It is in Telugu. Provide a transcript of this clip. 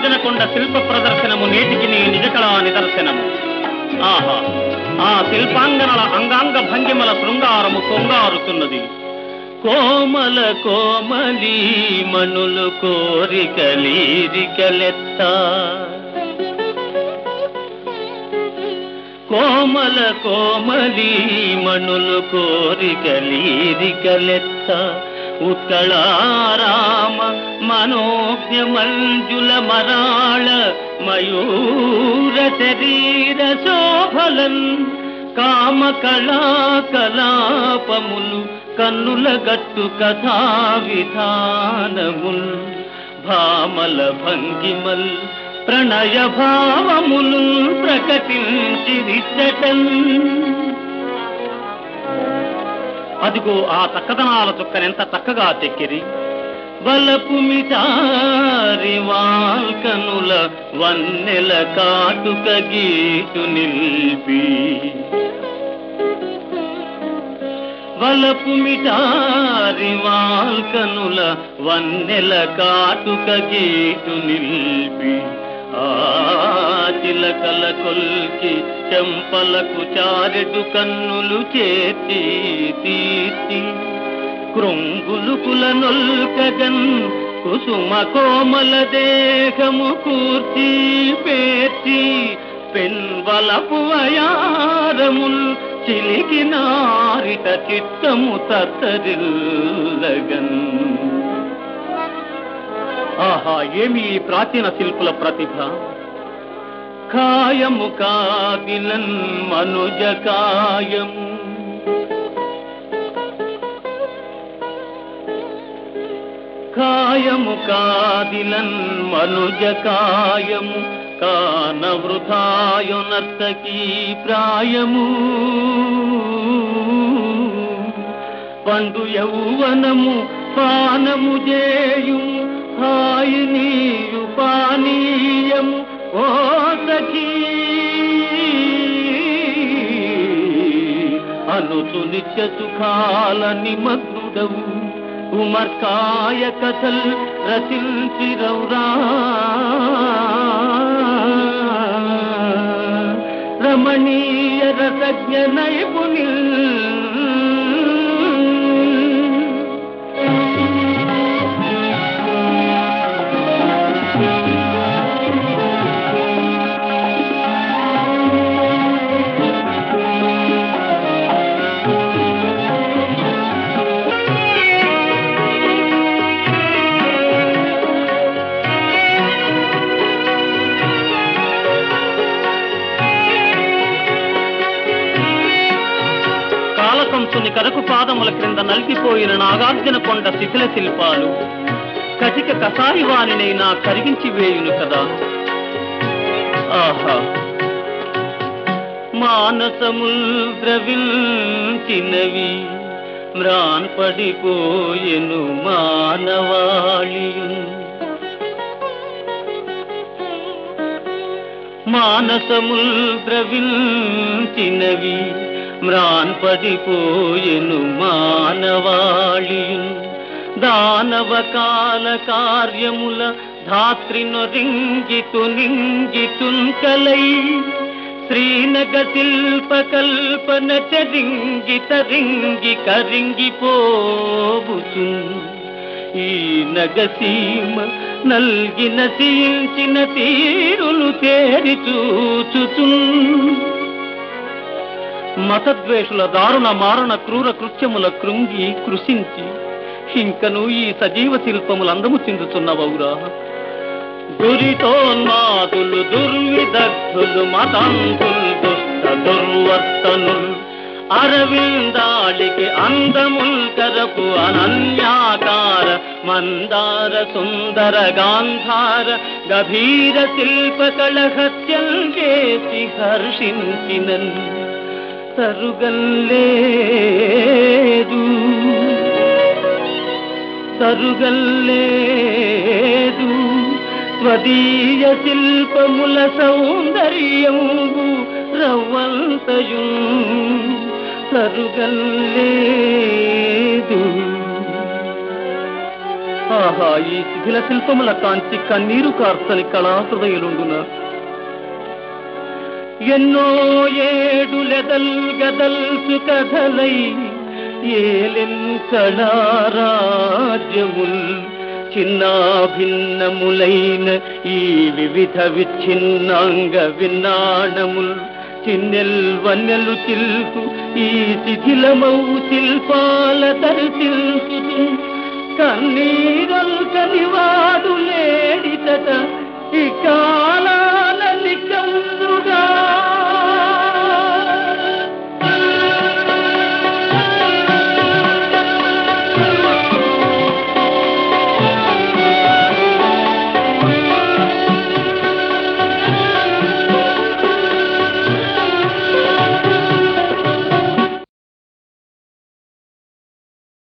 నాగార్జున కొండ శిల్ప ప్రదర్శనము నేటికి నీ నిజకళా నిదర్శనము ఆహా ఆ శిల్పాంగనల అంగాంగ భంగిమల శృంగారము కొంగారుతున్నది కోమల కోమలి మణులు కోరికలీరికలెత్త కోమల కోమలి మణులు కోరికలీరికలెత్త ఉత్కళారామ మనోజ్ఞ మంజుల మరాళ మయూర శరీర శోభలన్ కామ కళా కలాపములు కన్నుల గట్టు కథా విధానముల్ భామల భంగిమల్ ప్రణయ భావములు ప్రకటించి విచ్చటన్ అదిగో ఆ చక్కదనాల చుక్కనెంత చక్కగా చెక్కిరి బలపు మిటారి వాల్కనుల వన్నెల కాటుక గీటు నిల్పి వలపు మిటారి వాల్కనుల వన్నెల కాటుక గీటు నిల్పి ఆ చిలకల కొల్కి చెంపలకు చారెడు కన్నులు చేతి తీర్చి కృంగులు కుల నొల్కగన్ కుసుమ కోమల దేహము కూర్చి పేర్చి పెన్వలపు అయారముల్ చిలికి నారిట చిత్తము తత్తరిల్లగన్ ఆహా ఏమి ఈ ప్రాచీన శిల్పుల ప్రతిభ కాయము కాదిలన్ మనుజ కాయము కాయము కాదిలన్ మనుజ కాయము కాన వృథాయు నర్తకీ ప్రాయము పండు యౌవనము పానము చేయుము హాయి నీయు పానీయము ఓ సఖీ అనుచు నిత్య సుఖాల నిమగ్నుడవు ఉమర్కాయ కథల్ రచించిరౌరా రమణీయ రసజ్ఞ నైపుణిల్ కాలకంసుని కరకు పాదముల క్రింద నలిగిపోయిన నాగార్జున కొండ శిథిల శిల్పాలు కటిక కసాయి వాణినైనా కరిగించి వేయును కదా ఆహా మానసముల్ ద్రవించినవి మ్రాన్ పడిపోయెను మానవాళియున్ మానసముల్ ద్రవించినవి మ్రాన్ పడిపోయెను మానవాళియున్ దానవ కాల కార్యముల ధాత్రిను రింగితు నింగితున్ కలై శ్రీనగ శిల్ప కల్పన చరింగి తరింగి కరింగిపోబుచు ఈ నగసీమ నల్గిన సీల్చిన తీరులు తేరి చూచుచు మతద్వేషుల దారుణ మారణ క్రూర కృత్యముల కృంగి కృషించి ఇంకను ఈ సజీవ శిల్పములందము చిందుతున్నవౌరా దురితోన్మాదులు దుర్విదగ్ధులు మతాంతులు దుష్ట దుర్వర్తనులు అరవిందాళికి అందముల్ కరపు అనన్యాకార మందార సుందర గాంధార గభీర శిల్ప కళహత్యం చేసి హర్షించినన్ తరుగల్లేదు తరుగల్లేదు స్వదీయ శిల్పముల సౌందర్యంబు రవ్వంతయు తరుగల్లేదు ఆ ఆహా ఈ శిథిల శిల్పముల కాంచి కన్నీరు కార్చని కళాహృదయులుండున ఎన్నో ఏడులెదల్ గదల్సు కథలై ఏలెన్ కళారాజ్యముల్ చిన్న భిన్నములైన ఈ వివిధ విచ్ఛిన్నాంగ విన్నాణముల్ చిన్నెల్ వన్నెలు చిల్కు ఈ శిథిలమౌ శిల్పాల దర్శిల్సు కన్నీరల్కని వాడు లేడితట ఈ కాలాల నికందుగా